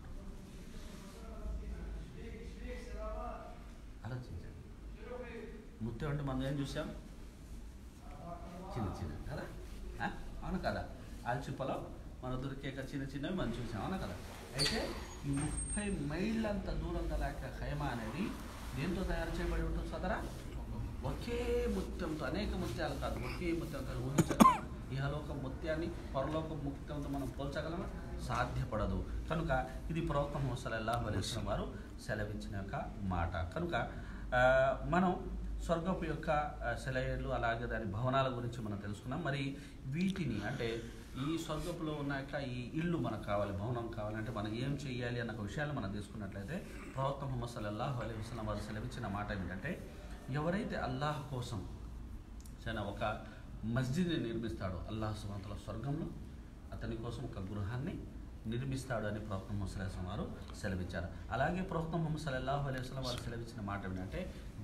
A: ఆలోచించండి ముత్యం అంటే మనం ఏం చూసాం చిన్న చిన్న కదా ఆ? అవును కదా ఆల్చిప్పలో మన దొరికే చిన్న చిన్నవి మనం చూసాం అవునా కదా అయితే ఈ ముప్పై మైళ్ళంత దూరం గల యొక్క ఖైమా అనేది దేంతో తయారు చేయబడి ఉంటుంది సదరా ఒకే ముత్యంతో అనేక ముత్యాలు కాదు ఒకే ముత్యంతో ఊహించగలం ఇహలోక ముత్యాన్ని పరలోక ముత్యంతో మనం పోల్చగలమా సాధ్యపడదు కనుక ఇది ప్రవక్త ముసలల్లాహు అలైస్లం వారు సెలవించిన యొక్క మాట కనుక ఆ, మనం స్వర్గపు యొక్క ఆ, సెలయేర్లు అలాగే దాని భవనాల గురించి మనం తెలుసుకున్నాం మరి వీటిని అంటే ఈ స్వర్గపులో ఉన్న యొక్క ఈ ఇల్లు మనకు కావాలి భవనం కావాలంటే మనం ఏం చేయాలి అన్న ఒక విషయాన్ని మనం తీసుకున్నట్లయితే ప్రవక్త ముహమ్మద్ సల్లల్లాహు అలైహి వసల్లం వారు సెలవిచ్చిన మాట ఏమిటంటే ఎవరైతే అల్లాహ్ కోసం చాలా ఒక మస్జిద్ని నిర్మిస్తాడో అల్లాహ్ సుమంతల స్వర్గంలో అతని కోసం ఒక గృహాన్ని నిర్మిస్తాడు అని ప్రవక్త ముహమ్మద్ సల్లాహం వారు సెలవిచ్చారు అలాగే ప్రవక్త ముహమ్మద్ సల్లల్లాహు అలైహి వసల్లం వారు సెలవిచ్చిన మాట ఏంటంటే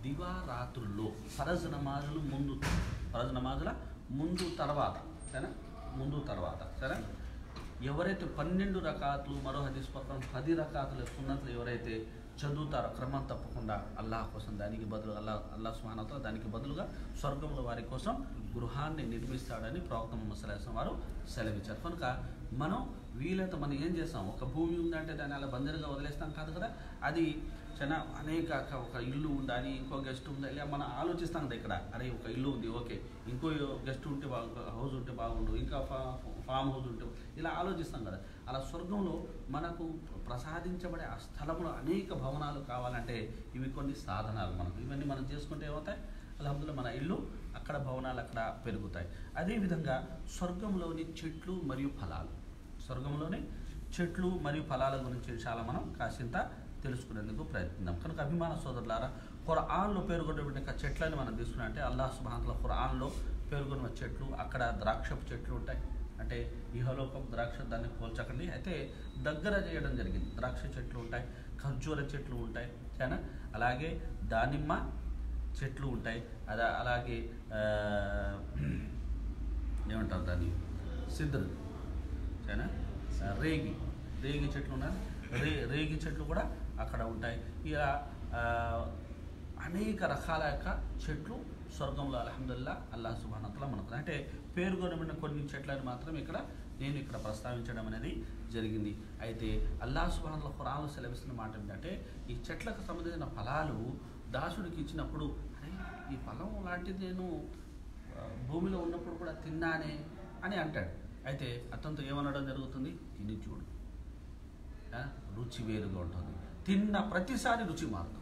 A: దివారాత్రుల్లో ఫరజ్ నమాజులు ముందు ఫరజ్ నమాజుల ముందు తర్వాత సరేనా ముందు తర్వాత సరే ఎవరైతే పన్నెండు రకాతులు మరో హదీస్ ప్రకారం పది రకాతులు సున్నతులు ఎవరైతే చదువుతారో క్రమం తప్పకుండా అల్లాహ్ కోసం దానికి బదులు అల్లా అల్లా సుహానతో దానికి బదులుగా స్వర్గంలో వారి కోసం గృహాన్ని నిర్మిస్తాడని ప్రవక్త ముహమ్మద్ సల్లాహం వారు సెలవిచ్చారు కనుక మనం వీలైతే మనం ఏం చేస్తాం ఒక భూమి ఉందంటే దాన్ని అలా బందరుగా వదిలేస్తాం కాదు కదా అది చాలా అనేక క- ఒక ఇల్లు ఉండాలి ఇంకో గెస్ట్ ఉందా ఇలా మనం ఆలోచిస్తాం కదా ఇక్కడ అరే ఒక ఇల్లు ఉంది ఓకే ఇంకో గెస్ట్ ఉంటే బాగు హౌస్ ఉంటే బాగుండు ఇంకా ఫా ఫామ్ హౌస్ ఉంటే ఇలా ఆలోచిస్తాం కదా అలా స్వర్గంలో మనకు ప్రసాదించబడే ఆ స్థలంలో అనేక భవనాలు కావాలంటే ఇవి కొన్ని సాధనాలు మనకు ఇవన్నీ మనం చేసుకుంటే ఏమవుతాయి అల్హమ్దుల్లా మన ఇల్లు అక్కడ భవనాలు అక్కడ పెరుగుతాయి అదేవిధంగా స్వర్గంలోని చెట్లు మరియు ఫలాలు స్వర్గంలోని చెట్లు మరియు ఫలాల గురించి చాలా మనం కాసింత తెలుసుకునేందుకు ప్రయత్నిద్దాం కనుక అభిమాన సోదరులారా ఖురాన్లో పేర్కొన్నటువంటి యొక్క చెట్లని మనం తీసుకున్నా అంటే అల్లాహ్ సుబాన్లో ఖురాన్లో పేర్కొన్న చెట్లు అక్కడ ద్రాక్షపు చెట్లు ఉంటాయి అంటే ఇహలోకం ద్రాక్ష దాన్ని పోల్చకండి అయితే దగ్గర చేయడం జరిగింది ద్రాక్ష చెట్లు ఉంటాయి ఖర్జూర చెట్లు ఉంటాయి సరేనా అలాగే దానిమ్మ చెట్లు ఉంటాయి అలా అలాగే ఆ, ఏమంటారు దాన్ని సిద్ధరు సరేనా ఆ, రేగి రేగి చెట్లు ఉన్నాయి రే రేగి చెట్లు కూడా అక్కడ ఉంటాయి ఇక ఆ, అనేక రకాల యొక్క చెట్లు స్వర్గంలో అల్హమ్దుల్లా అల్లాహ్ సుబానతల మనకు అంటే పేరుగొనబడిన కొన్ని చెట్లని మాత్రం ఇక్కడ నేను ఇక్కడ ప్రస్తావించడం అనేది జరిగింది అయితే అల్లాహ్ సుబానతల ఖురాన్లో సెలవిస్తున్న మాట ఏంటంటే ఈ చెట్లకు సంబంధించిన ఫలాలు దాసుడికి ఇచ్చినప్పుడు అరే ఈ ఫలం లాంటిది నేను ఆ, భూమిలో ఉన్నప్పుడు కూడా తిన్నానే అని అంటాడు అయితే అతనితో ఏమనడం జరుగుతుంది తిని చూడు ఆ, రుచి వేరుగా ఉంటుంది తిన్న ప్రతిసారి రుచి మారుతుంది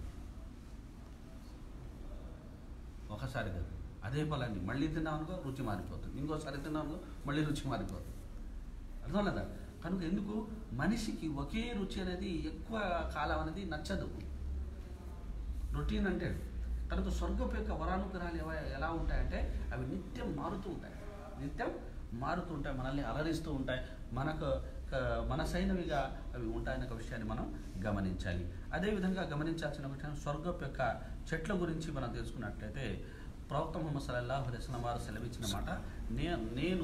A: ఒకసారి కాదు అదే ఫలాన్ని మళ్ళీ తిన్నాం అనుకో రుచి మారిపోతుంది ఇంకోసారి తిన్నాం అనుకో మళ్ళీ రుచి మారిపోతుంది అర్థం లేదా కనుక ఎందుకు మనిషికి ఒకే రుచి అనేది ఎక్కువ కాలం అనేది నచ్చదు రొటీన్ అంటే కనుక స్వర్గపు యొక్క వరానుగ్రహాలు ఎవ- ఎలా ఉంటాయంటే అవి నిత్యం మారుతూ ఉంటాయి నిత్యం మారుతూ ఉంటాయి మనల్ని అలరిస్తూ ఉంటాయి మనకు క- మనసైనవిగా అవి ఉంటాయనే ఒక విషయాన్ని మనం గమనించాలి అదేవిధంగా గమనించాల్సిన విషయం స్వర్గపు యొక్క చెట్ల గురించి మనం తెలుసుకున్నట్లయితే ప్రవక్త ముహమ్మద్ సల్లల్లాహు అలైహి వసల్లం వారు సెలవిచ్చిన మాట నే నేను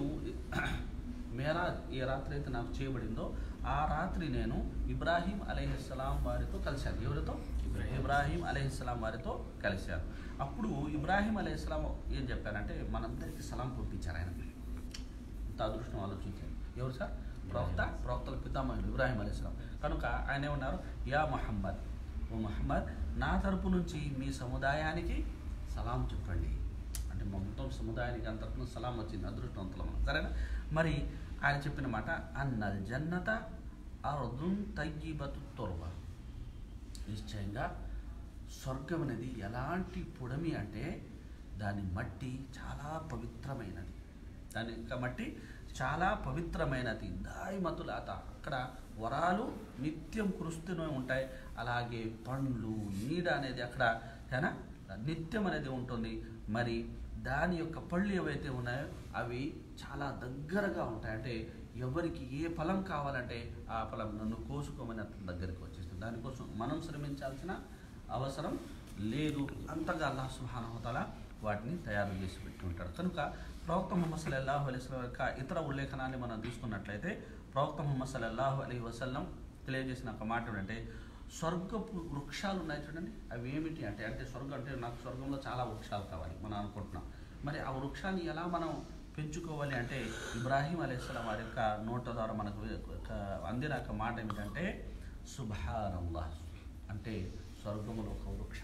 A: మేరా ఏ రాత్రి అయితే నాకు చేయబడిందో ఆ రాత్రి నేను ఇబ్రాహీం అలైహిస్సలాం వారితో కలిశాను ఎవరితో ఇబ్రాహీం అలైహిస్సలాం వారితో కలిశాను అప్పుడు ఇబ్రాహీం అలైహిస్సలాం ఏం చెప్పారంటే మనందరికీ సలాం పంపించారు ఆయన ఇంత అదృష్టం ఆలోచించారు ఎవరు సార్ ప్రవక్త ప్రవక్తల పితామహుడు ఇబ్రాహీం అలైహిస్సలాం కనుక ఆయన ఏమన్నారు యా మహమ్మద్ ఓ మహమ్మద్ నా తరపు నుంచి మీ సముదాయానికి సలాం చెప్పండి అంటే మొత్తం సముదాయానికి అంతరపున సలాం వచ్చింది అదృష్టవంతులం సరేనా మరి ఆయన చెప్పిన మాట అన్నల్ జన్నత అర్దున్ తయ్యిబతు తొరవ నిశ్చయంగా స్వర్గం అనేది ఎలాంటి పుడమి అంటే దాని మట్టి చాలా పవిత్రమైనది దాని యొక్క మట్టి చాలా పవిత్రమైనది దాయిమతులాత అక్కడ వరాలు నిత్యం కురుస్తూనే ఉంటాయి అలాగే పండ్లు నీడ అనేది అక్కడ ఏనా నిత్యం అనేది ఉంటుంది మరి దాని యొక్క పళ్ళు ఏవైతే ఉన్నాయో అవి చాలా దగ్గరగా ఉంటాయి అంటే ఎవరికి ఏ ఫలం కావాలంటే ఆ ఫలం నన్ను కోసుకోమని అతని దగ్గరికి వచ్చేస్తుంది దానికోసం మనం శ్రమించాల్సిన అవసరం లేదు అంతగా అల్లాహ్ సుహానహతల వాటిని తయారు చేసి పెట్టి ఉంటాడు కనుక ప్రవక్త ముహమ్మద్ సల్లల్లాహు అలైహి వసల్లం యొక్క ఇతర ఉల్లేఖనాన్ని మనం తీసుకున్నట్లయితే ప్రవక్త ముహమ్మద్ సల్లల్లాహు అలైహి వసల్లం తెలియజేసిన ఒక మాట ఏంటంటే స్వర్గపు వృక్షాలు ఉన్నాయి చూడండి అవి ఏమిటి అంటే అంటే స్వర్గం అంటే నాకు స్వర్గంలో చాలా వృక్షాలు కావాలి మనం అనుకుంటున్నాం మరి ఆ వృక్షాన్ని ఎలా మనం పెంచుకోవాలి అంటే ఇబ్రాహీం అలైహిస్సలాం వారి యొక్క నోట ద్వారా మనకు ఒక అందిన ఒక మాట ఏమిటంటే సుభానల్లాహ్ అంటే స్వర్గములో ఒక వృక్షం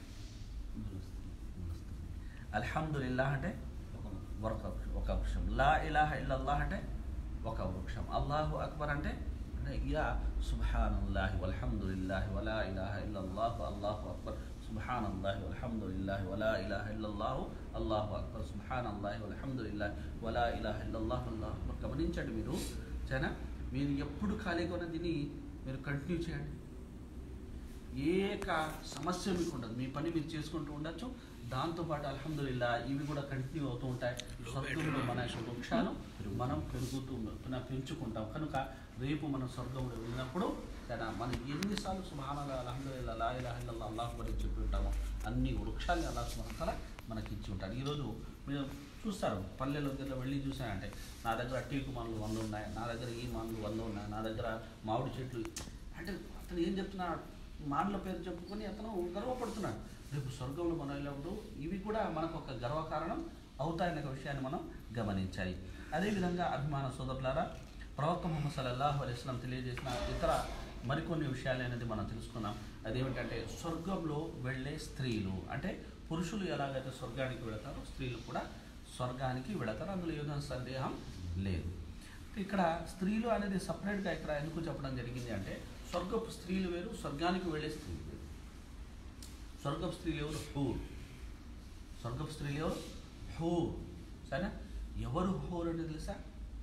A: అల్హమ్దుల్లాహ్ అంటే ఒక ఒక వృక్షం లా ఇలాహ ఇల్లల్లాహ్ అంటే ఒక వృక్షం అల్లాహు అక్బర్ అంటే అంటే యా సుబ్హానల్లాహి వల్హమ్దులిల్లాహి వలా ఇలాహ ఇల్లల్లాహు అల్లాహు అక్బర్ సుబ్హానల్లాహి వల్హమ్దులిల్లాహి వలా ఇలాహ ఇల్లల్లాహు అల్లాహు అక్బర్ సుబ్హానల్లాహి వల్హమ్దులిల్లాహి వలా ఇలాహ ఇల్లల్లాహు అల్లాహు అక్బర్ గమనించండి మీరు సరేనా మీరు ఎప్పుడు ఖాళీగా ఉన్న దీన్ని మీరు కంటిన్యూ చేయండి ఏక సమస్య మీకు ఉండదు మీ పని మీరు చేసుకుంటూ ఉండొచ్చు దాంతోపాటు అల్హమ్దుల్లా ఇవి కూడా కంటిన్యూ అవుతూ ఉంటాయి స్వర్గంలో మన యొక్క వృక్షాలు మనం పెరుగుతూ మన పెంచుకుంటాం కనుక రేపు మనం స్వర్గంలో వెళ్ళినప్పుడు కదా మనం ఎన్నిసార్లు సుభానల్లా అల్హమ్దుల్లా లా ఇలాహ ఇల్లల్లాహ్ అల్లాహ్ గురించి చెప్పి ఉంటామో అన్ని వృక్షాన్ని అల్లా సుమతల మనకి ఇచ్చి ఉంటాడు ఈరోజు మీరు చూస్తారు పల్లెలోకి వెళ్ళి వెళ్ళి చూసానంటే నా దగ్గర టీకు మందులు వంద ఉన్నాయి నా దగ్గర ఈ మందులు వంద ఉన్నాయి నా దగ్గర మామిడి చెట్లు అంటే అతను ఏం చెప్తున్నాడు మాటల పేరు చెప్పుకొని అతను గర్వపడుతున్నాడు రేపు స్వర్గంలో మనం వెళ్ళినప్పుడు ఇవి కూడా మనకు ఒక గర్వకారణం అవుతాయనే ఒక విషయాన్ని మనం గమనించాలి అదేవిధంగా అభిమాన సోదరులారా ప్రవక్త ముహమ్మద్ సల్లల్లాహు అలైహి వసల్లం తెలియజేసిన ఇతర మరికొన్ని విషయాలు అనేది మనం తెలుసుకున్నాం అదేమిటంటే స్వర్గంలో వెళ్ళే స్త్రీలు అంటే పురుషులు ఎలాగైతే స్వర్గానికి వెళతారో స్త్రీలు కూడా స్వర్గానికి వెళతారు అందులో ఏదైనా సందేహం లేదు ఇక్కడ స్త్రీలు అనేది సపరేట్గా ఇక్కడ ఎందుకు చెప్పడం జరిగింది అంటే స్వర్గపు స్త్రీలు వేరు స్వర్గానికి వెళ్ళే స్త్రీలు వేరు స్వర్గపు స్త్రీలు ఎవరు హూర్ స్వర్గపు స్త్రీలు ఎవరు హూర్ సరేనా ఎవరు హూర్ అంటే తెలుసా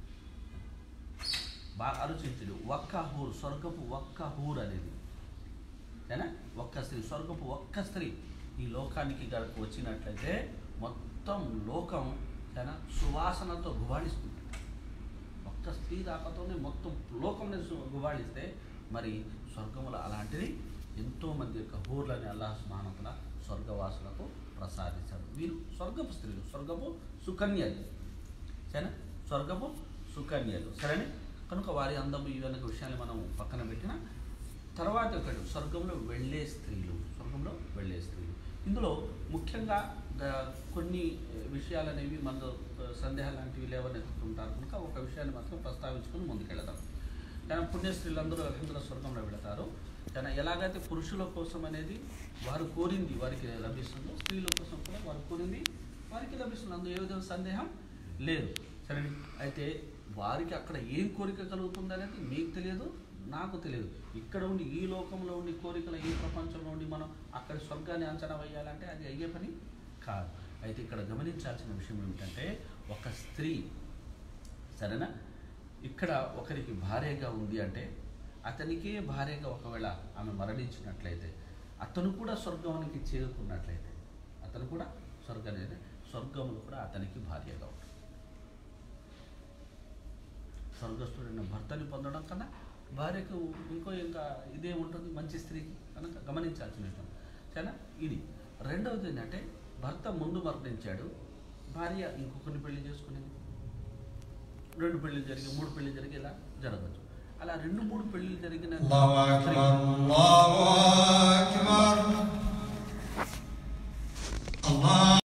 A: బాగా ఆలోచించడు ఒక్క హూర్ స్వర్గపు ఒక్క హూర్ అనేది సరేనా ఒక్క స్త్రీ స్వర్గపు ఒక్క స్త్రీ ఈ లోకానికి గనక వచ్చినట్లయితే మొత్తం లోకం సరేనా సువాసనతో గుబాళిస్తుంది ఒక్క స్త్రీ రాకతోనే మొత్తం లోకంని సు- గుబాళిస్తే మరి స్వర్గములో అలాంటిది ఎంతోమంది యొక్క హూర్లని అల్లాహ్ సుమానతల స్వర్గవాసులకు ప్రసాదించారు వీరు స్వర్గపు స్త్రీలు స్వర్గపు సుకన్యలు సరేనా స్వర్గపు సుకన్యలు సరేనే కనుక వారి అందము ఇవన్నీ విషయాలు మనం పక్కన పెట్టిన తర్వాత ఒకటి స్వర్గంలో వెళ్ళే స్త్రీలు స్వర్గంలో వెళ్ళే స్త్రీలు ఇందులో ముఖ్యంగా ద- కొన్ని విషయాలు అనేవి మనలో ఆ, సందేహాలు లాంటివి లేవనెత్తుతుంటారు కనుక ఒక విషయాన్ని మాత్రం ప్రస్తావించుకొని ముందుకెళ్దాం కానీ పుణ్య స్త్రీలందరూ అఖండ్ర స్వర్గంలో వెళతారు కానీ ఎలాగైతే పురుషుల కోసం అనేది వారు కోరింది వారికి లభిస్తుందో స్త్రీల కోసం కూడా వారు కోరింది వారికి లభిస్తుంది అందులో ఏ విధమైన సందేహం లేదు సరే అయితే వారికి అక్కడ ఏం కోరిక కలుగుతుంది అనేది మీకు తెలియదు నాకు తెలియదు ఇక్కడ ఉండి ఈ లోకంలో ఉండి కోరికలు ఈ ప్రపంచంలో ఉండి మనం అక్కడ స్వర్గాన్ని అంచనా వేయాలంటే అది అయ్యే పని కాదు అయితే ఇక్కడ గమనించాల్సిన విషయం ఏమిటంటే ఒక స్త్రీ సరేనా ఇక్కడ ఒకరికి భార్యగా ఉంది అంటే అతనికే భార్యగా ఒకవేళ ఆమె మరణించినట్లయితే అతను కూడా స్వర్గానికి చేరుకున్నట్లయితే అతను కూడా స్వర్గానికి స్వర్గములు కూడా అతనికి భార్యగా ఉంటుంది స్వర్గస్థుడైన భర్తని పొందడం కన్నా భార్యకు ఇంకో ఇంకా ఇదే ఉంటుంది మంచి స్త్రీకి కనుక గమనించాల్సిన విషయం సరేనా ఇది రెండవది ఏంటంటే భర్త ముందు మరణించాడు భార్య ఇంకొకరిని పెళ్లి చేసుకునేది రెండు పెళ్లి జరిగి మూడు పెళ్లి జరిగి ఇలా జరగచ్చు అలా రెండు మూడు పెళ్లి జరిగిన
B: الله
A: స్త్రీ-
B: أكبر الله أكبر الله